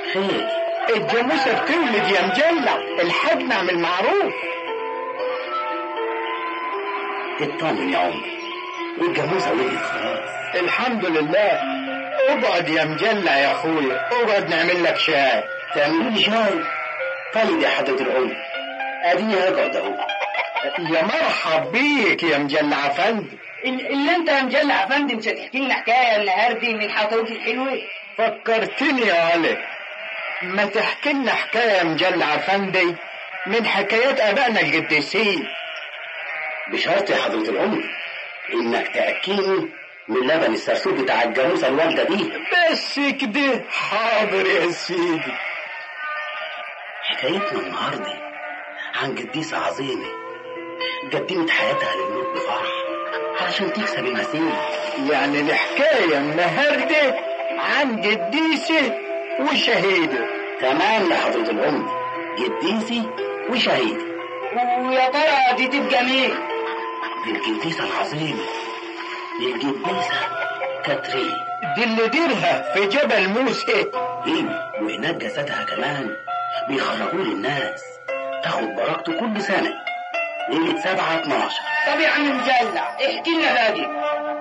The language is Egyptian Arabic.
خير الجاموسة بتولد يا مجلع الحاج نعمل معروف اطمن يا عمر والجاموسة ولدت خلاص الحمد لله اقعد يا مجلع يا اخويا اقعد نعمل لك شاي تعملوا لي شاي طيب يا حضرة العمر اديني هقعد اهو يا مرحب بيك يا مجلع افندي اللي انت يا مجلع افندي مش هتحكي لنا حكايه النهارده من حكاويك الحلوه فكرتني يا علي ما تحكي لنا حكايه يا مجلع افندي من حكايات ابائنا القديسين بشرط يا حضرة العمر انك تأكيني من لبن السرسوب بتاع الجاموسة الوالدة دي بس كده حاضر يا سيدي حكايتنا النهاردة عن قديسة عظيمة قدمت حياتها للموت بفرح علشان تكسب المسيح يعني الحكايه النهارده عن قديسه وشهيده تمام يا حضرة العمر قديسي وشهيدي ويا ترى دي تبقى مين دي القديسة العظيمة دي القديسة كاترين دي اللي ديرها في جبل موسى ايوه وهناك جسدها كمان بيخرجوه للناس تاخد بركته كل سنة ليلة سبعة اتناشر طب يا عم مجلع احكي لنا باقي